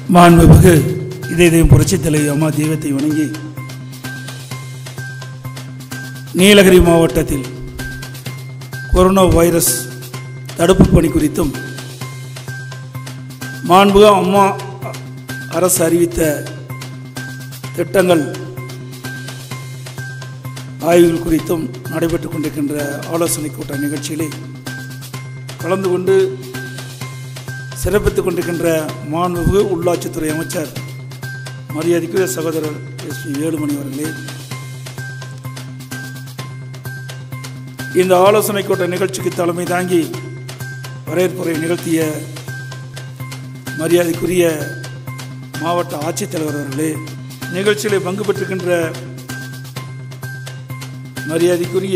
மாண்புமிகு இதயம் புரட்சித் தலைவி அம்மா தெய்வத்தை வணங்கி நீலகிரி மாவட்டத்தில் கொரோனா வைரஸ் தடுப்பு பணி குறித்தும் மாண்புக அம்மா அரசு அறிவித்த திட்டங்கள் ஆய்வுகள் குறித்தும் நடைபெற்றுக் கொண்டிருக்கின்ற ஆலோசனை கூட்ட நிகழ்ச்சியிலே கலந்து கொண்டு சிறப்பித்துக் கொண்டிருக்கின்ற மாண்புமிகு உள்ளாட்சித்துறை அமைச்சர் மரியாதைக்குரிய சகோதரர் எஸ் பி வேலுமணி அவர்களே இந்த ஆலோசனை கூட்ட நிகழ்ச்சிக்கு தலைமை தாங்கி வரவேற்புரை நிகழ்த்திய மரியாதைக்குரிய மாவட்ட ஆட்சித்தலைவர் அவர்களே நிகழ்ச்சியில் பங்கு பெற்றிருக்கின்ற மரியாதைக்குரிய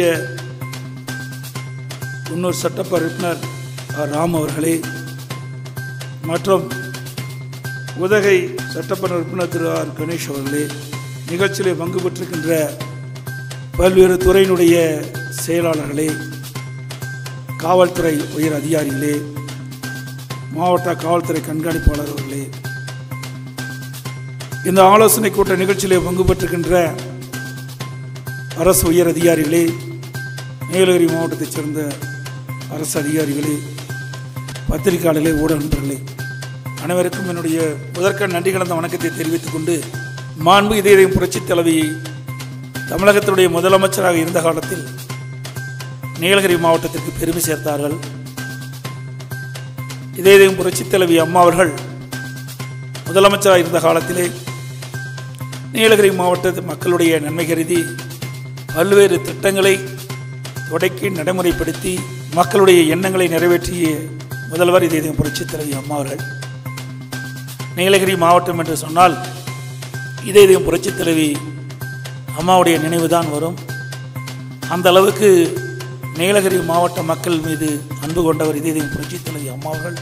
முன்னூர் சட்டப்ப உறுப்பினர் ஆர் ராம் அவர்களே மற்றும் உதகை சட்டமன்ற உறுப்பினர் திரு ஆர் கணேஷ் அவர்களே நிகழ்ச்சியிலே பங்கு பெற்றிருக்கின்ற பல்வேறு துறையினுடைய செயலாளர்களே காவல்துறை உயர் அதிகாரிகளே மாவட்ட காவல்துறை கண்காணிப்பாளர் அவர்களே இந்த ஆலோசனை கூட்ட நிகழ்ச்சியிலே பங்கு பெற்றிருக்கின்ற அரசு உயர் அதிகாரிகளே நீலகிரி மாவட்டத்தைச் சேர்ந்த அரசு அதிகாரிகளே பத்திரிகையாளர்களே ஊடக நண்பர்களே அனைவருக்கும் என்னுடைய முதற்க நன்றி கலந்த வணக்கத்தை தெரிவித்துக் கொண்டு மாண்பு இதயம் புரட்சித் தலைவி தமிழகத்தினுடைய முதலமைச்சராக இருந்த காலத்தில் நீலகிரி மாவட்டத்திற்கு பெருமை சேர்த்தார்கள் இதயம் புரட்சித் தலைவி அம்மா அவர்கள் முதலமைச்சராக இருந்த காலத்திலே நீலகிரி மாவட்ட மக்களுடைய நன்மை கருதி பல்வேறு திட்டங்களை தொடக்கி நடைமுறைப்படுத்தி மக்களுடைய எண்ணங்களை நிறைவேற்றிய முதல்வர் இதயம் புரட்சித் தலைவி அம்மா அவர்கள் நீலகிரி மாவட்டம் என்று சொன்னால் இதயம் புரட்சித் தலைவி அம்மாவுடைய நினைவு தான் வரும் அந்த அளவுக்கு நீலகிரி மாவட்ட மக்கள் மீது அன்பு கொண்டவர் இதயம் புரட்சித் தலைவி அம்மா அவர்கள்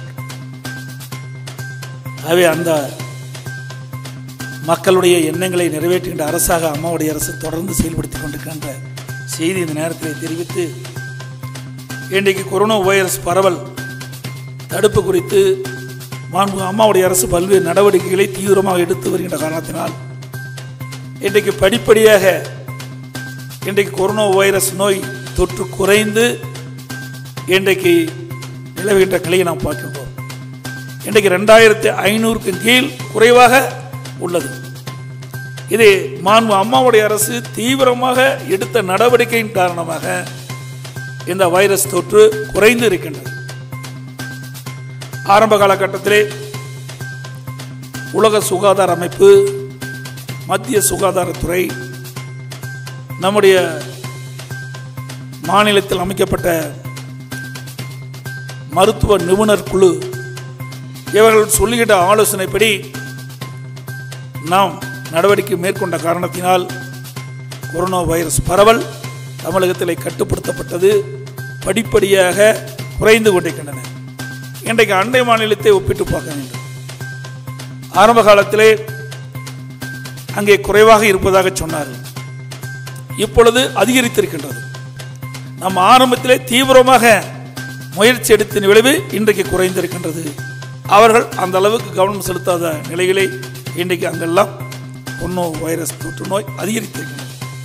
ஆகவே அந்த மக்களுடைய எண்ணங்களை நிறைவேற்றுகின்ற அரசாக அம்மாவுடைய அரசு தொடர்ந்து செயல்படுத்திக் கொண்டிருக்கின்ற செய்தி இந்த நேரத்தில் தெரிவித்து இன்றைக்கு கொரோனா வைரஸ் பரவல் தடுப்பு குறித்து மாண்பு அம்மாவுடைய அரசு பல்வேறு நடவடிக்கைகளை தீவிரமாக எடுத்து வருகின்ற காரணத்தினால் இன்றைக்கு படிப்படியாக இன்றைக்கு கொரோனா வைரஸ் நோய் தொற்று குறைந்து இன்றைக்கு நிலவுகின்ற நிலையை நாம் பார்க்கின்றோம் இன்றைக்கு ரெண்டாயிரத்தி ஐநூறுக்கு கீழ் குறைவாக உள்ளது இது மாண்பு அம்மாவுடைய அரசு தீவிரமாக எடுத்த நடவடிக்கையின் காரணமாக இந்த வைரஸ் தொற்று குறைந்து இருக்கின்றது ஆரம்ப காலகட்டத்திலே உலக சுகாதார அமைப்பு மத்திய சுகாதாரத்துறை நம்முடைய மாநிலத்தில் அமைக்கப்பட்ட மருத்துவ நிபுணர் குழு இவர்கள் சொல்லுகின்ற ஆலோசனைப்படி நாம் நடவடிக்கை மேற்கொண்ட காரணத்தினால் கொரோனா வைரஸ் பரவல் தமிழகத்தில் கட்டுப்படுத்தப்பட்டது படிப்படியாக குறைந்து கொண்டிருக்கின்றன இன்றைக்கு அண்டை மாநிலத்தை ஒப்பிட்டு பார்க்க வேண்டும் ஆரம்ப காலத்திலே அங்கே குறைவாக இருப்பதாக சொன்னார்கள் இப்பொழுது அதிகரித்திருக்கின்றது நம்ம ஆரம்பத்திலே தீவிரமாக முயற்சி எடுத்த விளைவு இன்றைக்கு குறைந்திருக்கின்றது அவர்கள் அந்த அளவுக்கு கவனம் செலுத்தாத நிலையிலே இன்றைக்கு அங்கெல்லாம் கொன்னோ வைரஸ் தொற்று நோய் அதிகரித்திருக்கின்றது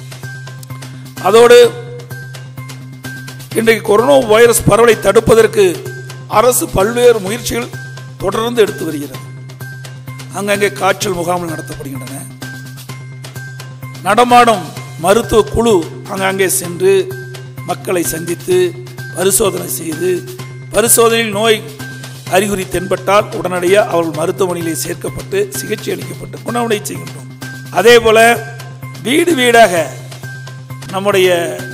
அதோடு இன்றைக்கு கொரோனா வைரஸ் பரவலை தடுப்பதற்கு அரசு பல்வேறு முயற்சிகள் தொடர்ந்து எடுத்து வருகிறது அங்கங்கே காய்ச்சல் முகாம்கள் நடத்தப்படுகின்றன நடமாடும் மருத்துவ குழு அங்கங்கே சென்று மக்களை சந்தித்து பரிசோதனை செய்து பரிசோதனையில் நோய் அறிகுறி தென்பட்டால் உடனடியாக அவர்கள் மருத்துவமனையிலே சேர்க்கப்பட்டு சிகிச்சை அளிக்கப்பட்டு குணமடை செய்கின்றோம் அதே போல வீடு வீடாக நம்முடைய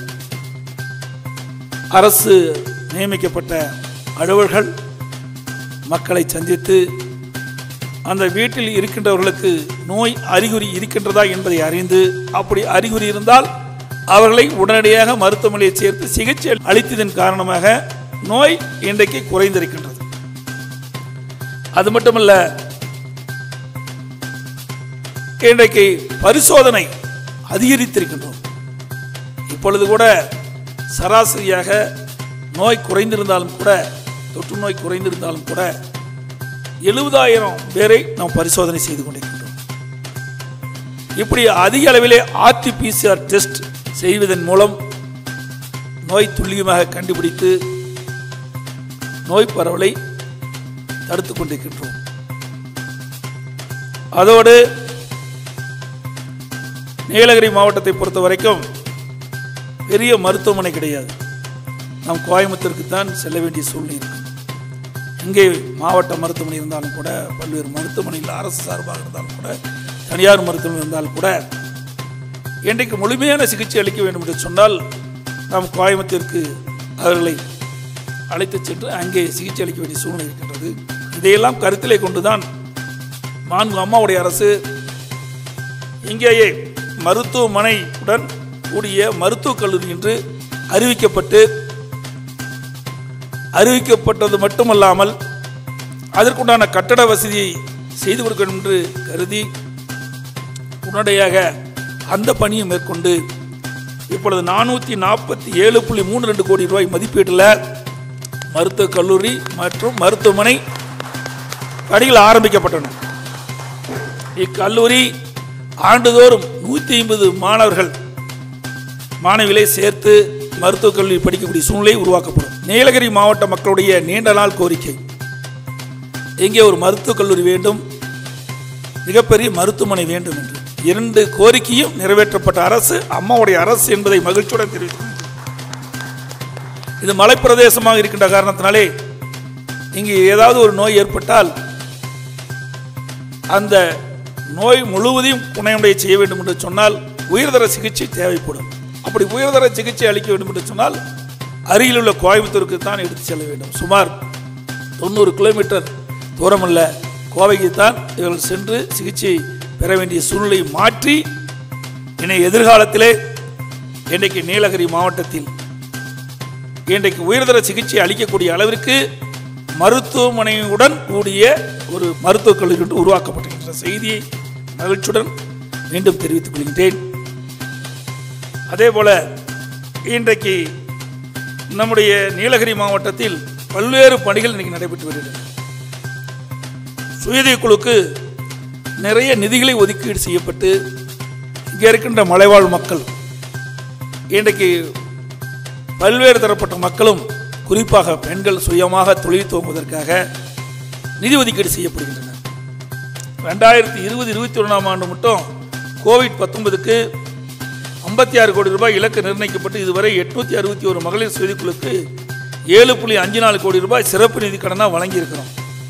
அரசு நியமிக்கப்பட்ட அலுவலர்கள் மக்களை சந்தித்து அந்த வீட்டில் இருக்கின்றவர்களுக்கு நோய் அறிகுறி இருக்கின்றதா என்பதை அறிந்து அப்படி அறிகுறி இருந்தால் அவர்களை உடனடியாக மருத்துவமனையை சேர்த்து சிகிச்சை அளித்ததன் காரணமாக நோய் இன்றைக்கு குறைந்திருக்கின்றது அது மட்டுமல்ல இன்றைக்கு பரிசோதனை அதிகரித்திருக்கின்றோம் இப்பொழுது கூட சராசரியாக நோய் குறைந்திருந்தாலும் கூட தொற்று நோய் குறைந்திருந்தாலும் கூட எழுபதாயிரம் பேரை நாம் பரிசோதனை செய்து கொண்டிருக்கின்றோம் இப்படி அதிக அளவிலே ஆர்டிபிசிஆர் டெஸ்ட் செய்வதன் மூலம் நோய் துல்லியமாக கண்டுபிடித்து நோய் பரவலை தடுத்துக் கொண்டிருக்கின்றோம் அதோடு நீலகிரி மாவட்டத்தை பொறுத்த வரைக்கும் பெரிய மருத்துவமனை கிடையாது நாம் கோயம்புத்தூருக்கு தான் செல்ல வேண்டிய சூழ்நிலை இருக்கு இங்கே மாவட்ட மருத்துவமனை இருந்தாலும் கூட பல்வேறு மருத்துவமனையில் அரசு சார்பாக இருந்தாலும் கூட தனியார் மருத்துவமனை இருந்தாலும் கூட இன்றைக்கு முழுமையான சிகிச்சை அளிக்க வேண்டும் என்று சொன்னால் நாம் கோயம்புத்தூருக்கு அவர்களை அழைத்து சென்று அங்கே சிகிச்சை அளிக்க வேண்டிய சூழ்நிலை இருக்கின்றது இதையெல்லாம் கருத்திலே கொண்டுதான் மாண்பு அம்மாவுடைய அரசு இங்கேயே மருத்துவமனையுடன் கூடிய மருத்துவக் கல்லூரி என்று அறிவிக்கப்பட்டு அறிவிக்கப்பட்டது மட்டுமல்லாமல் அதற்குண்டான கட்டட வசதியை செய்து கொடுக்க வேண்டும் என்று கருதி உடனடியாக அந்த பணியை மேற்கொண்டு இப்பொழுது நானூற்றி நாற்பத்தி ஏழு புள்ளி மூணு ரெண்டு கோடி ரூபாய் மதிப்பீட்டில் மருத்துவக் கல்லூரி மற்றும் மருத்துவமனை பணிகள் ஆரம்பிக்கப்பட்டன இக்கல்லூரி ஆண்டுதோறும் நூற்றி ஐம்பது மாணவர்கள் மாணவிகளை சேர்த்து மருத்துவக் கல்வி படிக்கக்கூடிய சூழ்நிலை உருவாக்கப்படும் நீலகிரி மாவட்ட மக்களுடைய நீண்ட நாள் கோரிக்கை இங்கே ஒரு மருத்துவக் கல்லூரி வேண்டும் மிகப்பெரிய மருத்துவமனை வேண்டும் என்று இரண்டு கோரிக்கையும் நிறைவேற்றப்பட்ட அரசு அம்மாவுடைய அரசு என்பதை மகிழ்ச்சியுடன் தெரிவிக்கிறேன் இது மலைப்பிரதேசமாக இருக்கின்ற காரணத்தினாலே இங்கு ஏதாவது ஒரு நோய் ஏற்பட்டால் அந்த நோய் முழுவதையும் புனையுடைய செய்ய வேண்டும் என்று சொன்னால் உயர்தர சிகிச்சை தேவைப்படும் அப்படி உயர்தர சிகிச்சை அளிக்க வேண்டும் என்று சொன்னால் அருகில் உள்ள கோயம்புத்தூருக்கு தான் எடுத்து செல்ல வேண்டும் சுமார் தொண்ணூறு கிலோமீட்டர் தூரமுள்ள கோவைக்கு தான் இவர்கள் சென்று சிகிச்சை பெற வேண்டிய சூழ்நிலையை மாற்றி இனி எதிர்காலத்திலே இன்றைக்கு நீலகிரி மாவட்டத்தில் இன்றைக்கு உயர்தர சிகிச்சை அளிக்கக்கூடிய அளவிற்கு மருத்துவமனையுடன் கூடிய ஒரு மருத்துவக் கல்லூரி ஒன்று உருவாக்கப்பட்டிருக்கின்ற செய்தியை மகிழ்ச்சியுடன் மீண்டும் தெரிவித்துக் கொள்கின்றேன் அதே போல இன்றைக்கு நம்முடைய நீலகிரி மாவட்டத்தில் பல்வேறு பணிகள் இன்னைக்கு நடைபெற்று வருகின்றன சுயதே குழுக்கு நிறைய நிதிகளை ஒதுக்கீடு செய்யப்பட்டு இங்கே இருக்கின்ற மலைவாழ் மக்கள் இன்றைக்கு பல்வேறு தரப்பட்ட மக்களும் குறிப்பாக பெண்கள் சுயமாக தொழில் துவங்குவதற்காக நிதி ஒதுக்கீடு செய்யப்படுகின்றன ரெண்டாயிரத்தி இருபது இருபத்தி ஒன்றாம் ஆண்டு மட்டும் கோவிட் பத்தொன்பதுக்கு ஐம்பத்தி ஆறு கோடி ரூபாய் இலக்கு நிர்ணயிக்கப்பட்டு இதுவரை எட்நூத்தி அறுபத்தி ஒரு மகளிர் சுயக்குழுக்கு ஏழு புள்ளி அஞ்சு நாலு கோடி ரூபாய் சிறப்பு நிதி கடனாக வழங்கியிருக்கிறோம்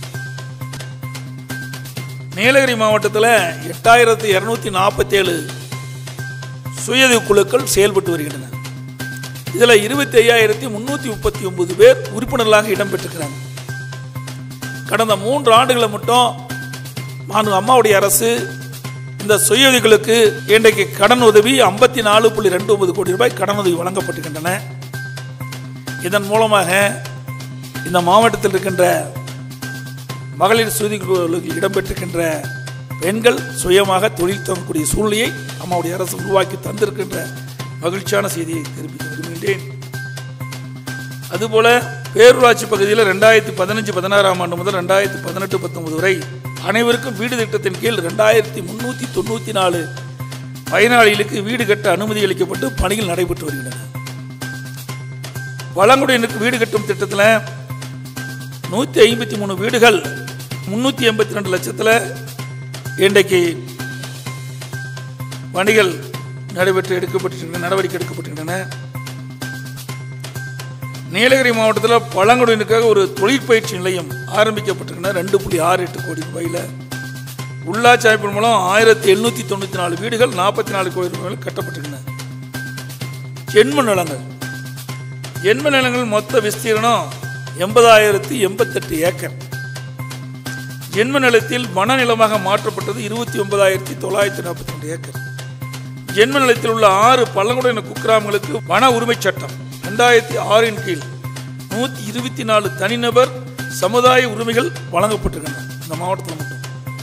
நீலகிரி மாவட்டத்தில் எட்டாயிரத்தி இரநூத்தி நாற்பத்தேழு சுயதவி குழுக்கள் செயல்பட்டு வருகின்றன இதில் இருபத்தி ஐயாயிரத்தி முன்னூற்றி முப்பத்தி ஒன்பது பேர் உறுப்பினர்களாக இடம்பெற்றிருக்கிறாங்க கடந்த மூன்று ஆண்டுகளை மட்டும் மாண்பு அம்மாவுடைய அரசு இந்த சுயதிகளுக்கு இன்றைக்கு கடன் உதவி ஐம்பத்தி நாலு புள்ளி ரெண்டு ஒன்பது கோடி ரூபாய் கடன் உதவி வழங்கப்பட்டிருக்கின்றன இதன் மூலமாக இந்த மாவட்டத்தில் இருக்கின்ற மகளிர் சுயதிகளுக்கு இடம்பெற்றிருக்கின்ற பெண்கள் சுயமாக தொழில் தொடங்கக்கூடிய சூழ்நிலையை அம்மாவுடைய அரசு உருவாக்கி தந்திருக்கின்ற மகிழ்ச்சியான செய்தியை தெரிவிக்க விரும்புகின்றேன் அதுபோல பேரூராட்சி பகுதியில் ரெண்டாயிரத்தி பதினஞ்சு பதினாறாம் ஆண்டு முதல் ரெண்டாயிரத்தி பதினெட்டு பத்தொன்பது வரை அனைவருக்கும் வீடு திட்டத்தின் கீழ் ரெண்டாயிரத்தி முன்னூற்றி தொண்ணூற்றி நாலு பயனாளிகளுக்கு வீடு கட்ட அனுமதி அளிக்கப்பட்டு பணிகள் நடைபெற்று வருகின்றன பழங்குடியினருக்கு வீடு கட்டும் திட்டத்தில் நூற்றி ஐம்பத்தி மூணு வீடுகள் முந்நூற்றி எண்பத்தி ரெண்டு லட்சத்தில் இன்றைக்கு பணிகள் நடைபெற்று எடுக்கப்பட்டிருக்கின்றன நடவடிக்கை எடுக்கப்பட்டிருக்கின்றன நீலகிரி மாவட்டத்தில் பழங்குடியினருக்காக ஒரு தொழிற்பயிற்சி நிலையம் ஆரம்பிக்கப்பட்டிருக்கின்றன ரெண்டு புள்ளி ஆறு எட்டு கோடி ரூபாயில் உள்ளாட்சி அமைப்பின் மூலம் ஆயிரத்தி எழுநூற்றி தொண்ணூற்றி நாலு வீடுகள் நாற்பத்தி நாலு கோடி ரூபாயில் கட்டப்பட்டிருக்கின்றன ஜென்ம நிலங்கள் ஜென்ம நிலங்கள் மொத்த விஸ்தீரணம் எண்பதாயிரத்தி எண்பத்தெட்டு ஏக்கர் ஜென்ம நிலத்தில் வன நிலமாக மாற்றப்பட்டது இருபத்தி ஒன்பதாயிரத்தி தொள்ளாயிரத்தி நாற்பத்தி ரெண்டு ஏக்கர் ஜென்ம நிலத்தில் உள்ள ஆறு பழங்குடியின குக்கிராமங்களுக்கு வன உரிமைச் சட்டம் ரெண்டாயிரத்தி ஆறின் கீழ் நூற்றி இருபத்தி நாலு தனிநபர் சமுதாய உரிமைகள் வழங்கப்பட்டிருக்கின்றன இந்த மாவட்டத்தில் மட்டும்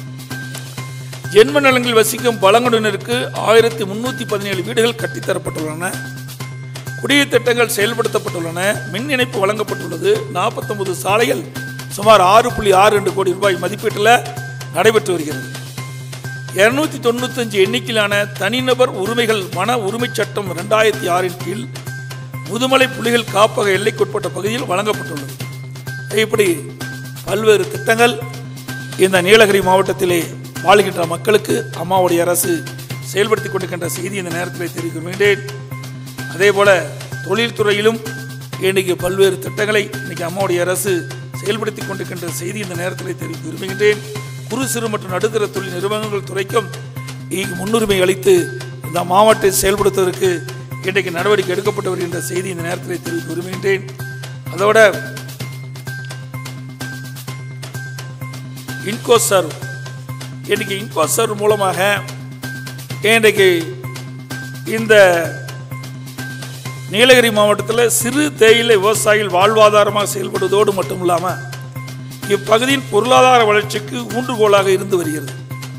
ஜென்ம நிலங்களில் வசிக்கும் பழங்குடியினருக்கு ஆயிரத்தி முன்னூற்றி பதினேழு வீடுகள் கட்டித்தரப்பட்டுள்ளன குடிநீர் திட்டங்கள் செயல்படுத்தப்பட்டுள்ளன மின் இணைப்பு வழங்கப்பட்டுள்ளது நாற்பத்தொன்பது சாலைகள் சுமார் ஆறு புள்ளி ஆறு ரெண்டு கோடி ரூபாய் மதிப்பீட்டில் நடைபெற்று வருகிறது இருநூத்தி தொண்ணூத்தஞ்சு எண்ணிக்கையிலான தனிநபர் உரிமைகள் வன உரிமைச் சட்டம் ரெண்டாயிரத்தி ஆறின் கீழ் முதுமலை புலிகள் காப்பக எல்லைக்குட்பட்ட பகுதியில் வழங்கப்பட்டுள்ளது இப்படி பல்வேறு திட்டங்கள் இந்த நீலகிரி மாவட்டத்திலே வாழ்கின்ற மக்களுக்கு அம்மாவுடைய அரசு செயல்படுத்தி கொண்டிருக்கின்ற செய்தி இந்த நேரத்தில் தெரிவிக்க விரும்புகின்றேன் அதே போல தொழில்துறையிலும் இன்றைக்கு பல்வேறு திட்டங்களை இன்னைக்கு அம்மாவுடைய அரசு செயல்படுத்தி கொண்டிருக்கின்ற செய்தி இந்த நேரத்தில் தெரிவிக்க விரும்புகின்றேன் குறு சிறு மற்றும் நடுத்தர தொழில் நிறுவனங்கள் துறைக்கும் இங்கு முன்னுரிமை அளித்து இந்த மாவட்டத்தை செயல்படுத்துவதற்கு இன்றைக்கு நடவடிக்கை எடுக்கப்பட்டு வருகின்ற செய்தி இந்த நேரத்தில் தெரிவிக்க விரும்புகின்றேன் அதோட இன்கோ சர்வ் இன்னைக்கு இன்கோ சர்வ் மூலமாக இன்றைக்கு இந்த நீலகிரி மாவட்டத்தில் சிறு தேயிலை விவசாயிகள் வாழ்வாதாரமாக செயல்படுவதோடு மட்டும் இல்லாமல் இப்பகுதியின் பொருளாதார வளர்ச்சிக்கு ஊன்றுகோலாக இருந்து வருகிறது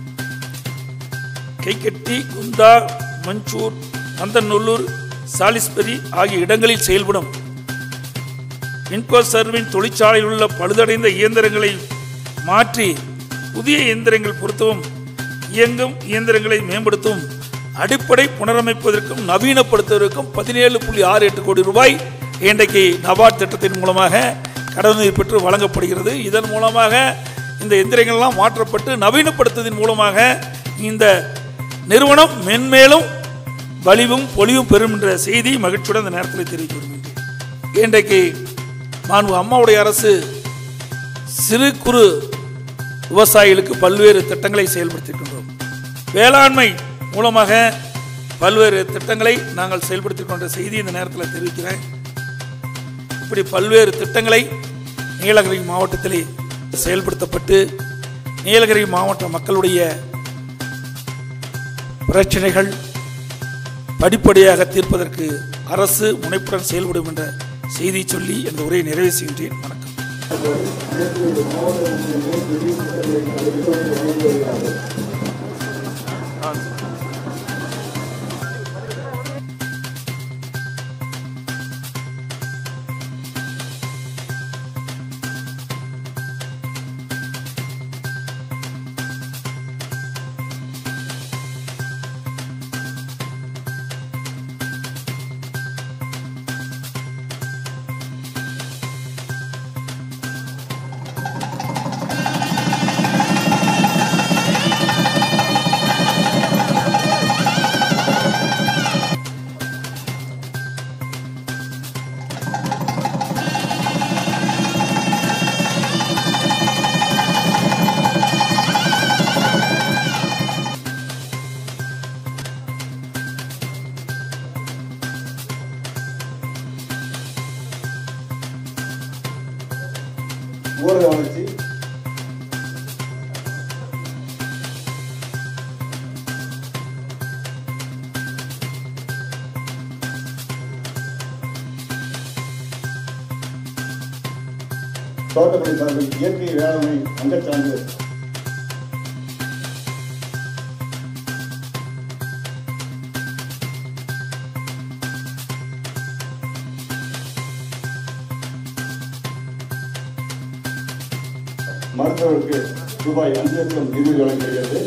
கைகட்டி குந்தா மஞ்சூர் நந்தநல்லூர் சாலிஸ்பரி ஆகிய இடங்களில் செயல்படும் இன்கோ சர்வின் தொழிற்சாலையில் உள்ள பழுதடைந்த இயந்திரங்களை மாற்றி புதிய இயந்திரங்கள் பொருத்தவும் இயங்கும் இயந்திரங்களை மேம்படுத்தவும் அடிப்படை புனரமைப்பதற்கும் நவீனப்படுத்துவதற்கும் பதினேழு புள்ளி ஆறு எட்டு கோடி ரூபாய் இன்றைக்கு நபார்ட் திட்டத்தின் மூலமாக கடனுதவி பெற்று வழங்கப்படுகிறது இதன் மூலமாக இந்த எந்திரங்கள்லாம் மாற்றப்பட்டு நவீனப்படுத்துவதன் மூலமாக இந்த நிறுவனம் மென்மேலும் வலிவும் பொலிவும் பெறும் என்ற செய்தி மகிழ்ச்சியுடன் இந்த நேரத்தில் தெரிவிக்க விரும்புகின்றேன் இன்றைக்கு மாண்பு அம்மாவுடைய அரசு சிறு குறு விவசாயிகளுக்கு பல்வேறு திட்டங்களை செயல்படுத்தியிருக்கின்றோம் வேளாண்மை மூலமாக பல்வேறு திட்டங்களை நாங்கள் செயல்படுத்திக் கொண்ட செய்தி இந்த நேரத்தில் தெரிவிக்கிறேன் இப்படி பல்வேறு திட்டங்களை நீலகிரி மாவட்டத்திலே செயல்படுத்தப்பட்டு நீலகிரி மாவட்ட மக்களுடைய பிரச்சனைகள் படிப்படியாக தீர்ப்பதற்கு அரசு முனைப்புடன் செயல்படும் என்ற செய்தி சொல்லி இந்த உரையை நிறைவு செய்கின்றேன் வணக்கம் ஊரக வளர்ச்சி தோட்டப்படி சார்பில் இயற்கை வேளாண்மை அங்கச்சான்று மருத்துவருக்கு ரூபாய் அஞ்சு லட்சம் நிதி வழங்கப்படுகிறது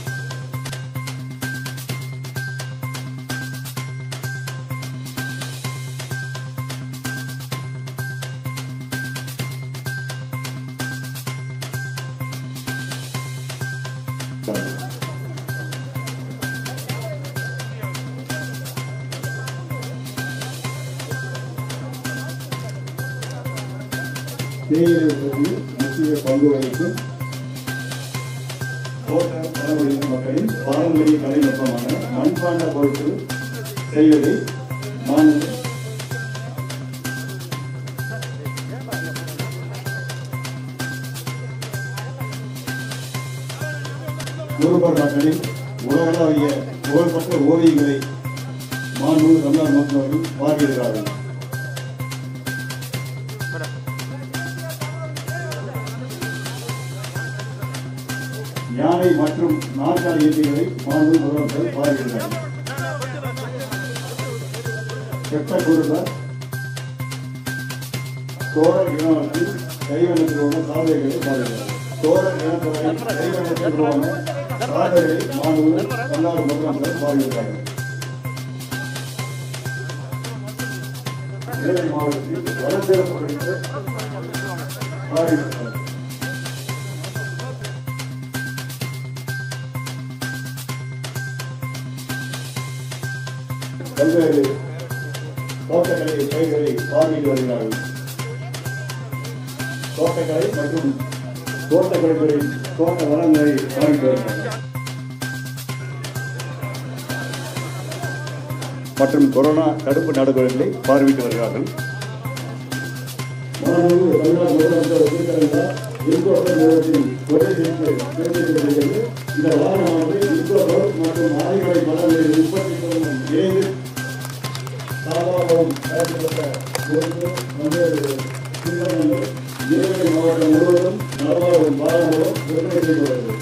தேயிலை உற்பத்தியில் முக்கிய பங்கு வகிக்கும் தோட்ட பழங்குடியின மக்களின் பாரம்பரிய கலைநுட்பமான மண்பாண்ட பொருட்கள் செய்வதில் மாநில குருபர் மக்களின் உலகளாவிய புகழ்பெற்ற ஓவியங்களை மாண்பு தமிழ்நாடு மக்கள் அவர்கள் பார்வையிடுகிறார்கள் யானை மற்றும் நாற்காலி இயற்கைகளை மாண்பு முதலமைச்சர் பார்வையிடுகிறார் செப்ப குருபர் தோழர் இனவத்தில் கைவண்ணத்தில் உள்ள கால்நடைகளை பார்வையிட்டார்கள் தோர இனத்தவரை கைவண்ணத்தில் உள்ள கால்நடைகளை மாணவர்கள் பன்னாடு முதலமைச்சர் பார்வையிட்டார்கள் நீலகிரி மாவட்டத்தில் வனச்சிறப்பு குறித்து பார்வையிட்டார்கள் பல்வேறு தோட்டக்கலை பயிர்களை பார்வையிட்டு வருகிறார்கள் தோட்டக்கலை மற்றும் தோட்டக்கலைத்துறை தோட்ட வளங்களை பார்வையிட்டு வருகிறார்கள் மற்றும் கொரோனா தடுப்பு நடவடிக்கைகளை பார்வையிட்டு வருகிறார்கள் மாண்புமிகு தமிழ்நாடு முதலமைச்சர் திருக்கரங்கா இன்கோபர் நிறுவனத்தின் துறை குறித்து தெரிவிக்கப்படுகிறது இந்த வாகனமானது இன்கோபர் மற்றும் ஆய்வகை மலர்களின் உற்பத்தி நிறுவனம் இணைந்து சாதாரணம் தயாரிக்கப்பட்ட பொருட்கள் பல்வேறு நிறுவனங்கள் நீலகிரி மாவட்டம் முழுவதும் நலவாழ்வு வாகனம் விற்பனை செய்யப்படுகிறது